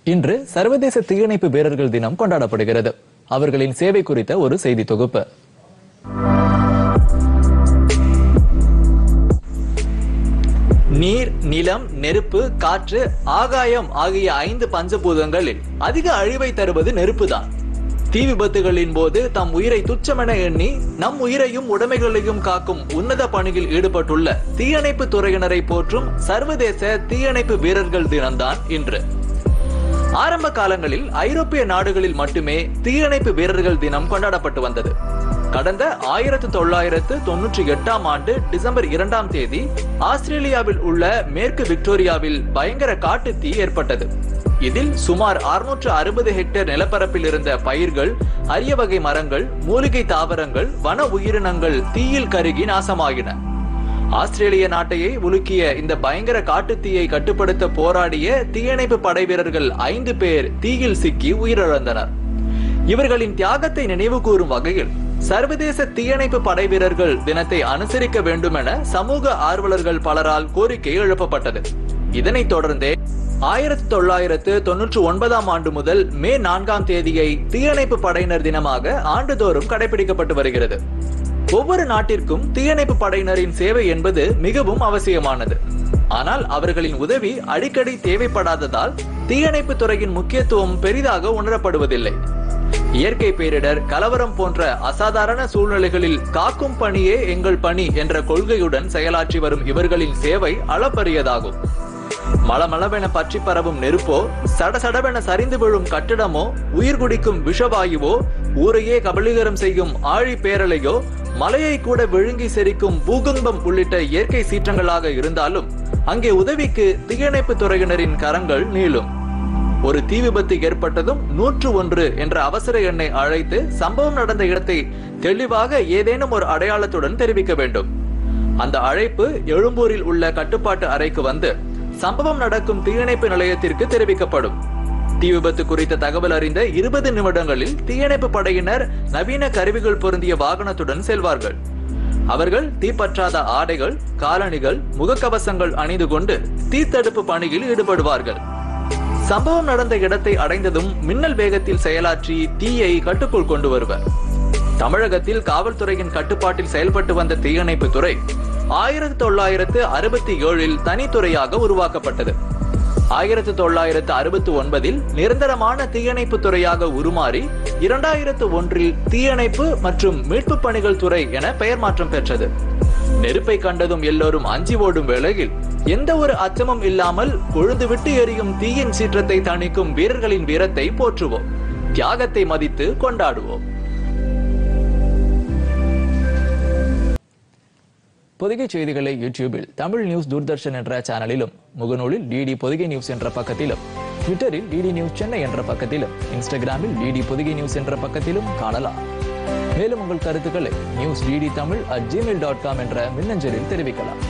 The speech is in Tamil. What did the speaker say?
இன்று சர்வதேச தீயணைப்பு வீரர்கள் தினம் கொண்டாடப்படுகிறது அவர்களின் சேவை குறித்த ஒரு செய்தி தொகுப்பு நீர் நிலம் நெருப்பு காற்று ஆகாயம் ஆகிய ஐந்து பஞ்சபூதங்களில் அதிக அழிவை தருவது நெருப்புதான் தீ விபத்துகளின் போது தம் உயிரை துச்சமென எண்ணி நம் உயிரையும் உடைமைகளையும் காக்கும் உன்னத பணியில் ஈடுபட்டுள்ள தீயணைப்பு துறையினரை போற்றும் சர்வதேச தீயணைப்பு வீரர்கள் தினம்தான் இன்று ஆரம்ப காலங்களில் ஐரோப்பிய நாடுகளில் மட்டுமே தீயணைப்பு வீரர்கள் தினம் கொண்டாடப்பட்டு வந்தது கடந்த ஆயிரத்து தொள்ளாயிரத்து தொன்னூற்றி எட்டாம் ஆண்டு டிசம்பர் இரண்டாம் தேதி ஆஸ்திரேலியாவில் உள்ள மேற்கு விக்டோரியாவில் பயங்கர காட்டு தீ ஏற்பட்டது இதில் சுமார் 660 அறுபது ஹெக்டேர் நிலப்பரப்பில் இருந்த பயிர்கள் அரிய வகை மரங்கள் மூலிகை தாவரங்கள் வன உயிரினங்கள் தீயில் கருகி நாசமாகின ஆஸ்திரேலிய நாட்டையே உலுக்கிய இந்த பயங்கர காட்டுத்தீயை கட்டுப்படுத்த போராடிய தீயணைப்பு படை வீரர்கள் ஐந்து பேர் தீயில் சிக்கி உயிரிழந்தனர் இவர்களின் தியாகத்தை நினைவு கூறும் வகையில் சர்வதேச தீயணைப்பு படை வீரர்கள் தினத்தை அனுசரிக்க வேண்டும் என சமூக ஆர்வலர்கள் பலரால் கோரிக்கை எழுப்பப்பட்டது இதனைத் தொடர்ந்தே ஆயிரத்தி தொள்ளாயிரத்து தொன்னூற்றி ஒன்பதாம் ஆண்டு முதல் மே நான்காம் தேதியை தீயணைப்பு படையினர் தினமாக ஆண்டுதோறும் கடைபிடிக்கப்பட்டு வருகிறது ஒவ்வொரு நாட்டிற்கும் தீயணைப்பு படையினரின் சேவை என்பது மிகவும் அவசியமானது ஆனால் அவர்களின் உதவி அடிக்கடி தேவைப்படாததால் தீயணைப்பு துறையின் முக்கியத்துவம் பெரிதாக உணரப்படுவதில்லை இயற்கை பேரிடர் கலவரம் போன்ற அசாதாரண சூழ்நிலைகளில் காக்கும் பணியே எங்கள் பணி என்ற கொள்கையுடன் செயலாற்றி வரும் இவர்களின் சேவை அளப்பரியதாகும் மளமளவென பற்றி பரவும் நெருப்போ சடசடவென சரிந்து விழும் கட்டிடமோ உயிர் குடிக்கும் விஷவாயுவோ ஊரையே கபலீகரம் செய்யும் ஆழி பேரலையோ மலையை கூட விழுங்கி செரிக்கும் பூகம்பம் உள்ளிட்ட இயற்கை சீற்றங்களாக இருந்தாலும் அங்கே உதவிக்கு தீயணைப்பு துறையினரின் கரங்கள் நீளும் ஒரு தீ விபத்து ஏற்பட்டதும் நூற்று ஒன்று என்ற அவசர எண்ணை அழைத்து சம்பவம் நடந்த இடத்தை தெளிவாக ஏதேனும் ஒரு அடையாளத்துடன் தெரிவிக்க வேண்டும் அந்த அழைப்பு எழும்பூரில் உள்ள கட்டுப்பாட்டு அறைக்கு வந்து சம்பவம் நடக்கும் தீயணைப்பு நிலையத்திற்கு தெரிவிக்கப்படும் தீ விபத்து குறித்த தகவல் அறிந்த இருபது நிமிடங்களில் தீயணைப்பு படையினர் நவீன கருவிகள் பொருந்திய வாகனத்துடன் செல்வார்கள் அவர்கள் தீப்பற்றாத ஆடைகள் காலணிகள் முகக்கவசங்கள் அணிந்து கொண்டு தீத்தடுப்பு பணியில் ஈடுபடுவார்கள் சம்பவம் நடந்த இடத்தை அடைந்ததும் மின்னல் வேகத்தில் செயலாற்றி தீயை கட்டுக்குள் கொண்டு வருவர் தமிழகத்தில் காவல்துறையின் கட்டுப்பாட்டில் செயல்பட்டு வந்த தீயணைப்பு துறை ஆயிரத்தி தொள்ளாயிரத்து அறுபத்தி ஏழில் தனித்துறையாக உருவாக்கப்பட்டது ஆயிரத்தி தொள்ளாயிரத்து அறுபத்தி ஒன்பதில் நிரந்தரமான தீயணைப்பு துறையாக உருமாறி இரண்டாயிரத்து ஒன்றில் தீயணைப்பு மற்றும் மீட்பு பணிகள் துறை என பெயர் மாற்றம் பெற்றது நெருப்பை கண்டதும் எல்லோரும் அஞ்சி ஓடும் வேளையில் எந்த ஒரு அச்சமும் இல்லாமல் கொழுந்து விட்டு எரியும் தீயின் சீற்றத்தை தணிக்கும் வீரர்களின் வீரத்தை போற்றுவோம் தியாகத்தை மதித்து கொண்டாடுவோம் பொதிகை செய்திகளை யூடியூபில் தமிழ் நியூஸ் தூர்தர்ஷன் என்ற சேனலிலும் முகநூலில் டிடி பொதிகை நியூஸ் என்ற பக்கத்திலும் ட்விட்டரில் டிடி நியூஸ் சென்னை என்ற பக்கத்திலும் இன்ஸ்டாகிராமில் டிடி பொதிகை நியூஸ் என்ற பக்கத்திலும் காணலாம் மேலும் உங்கள் கருத்துக்களை news DD Tamil at Gmail dot com என்ற மின்னஞ்சலில் தெரிவிக்கலாம்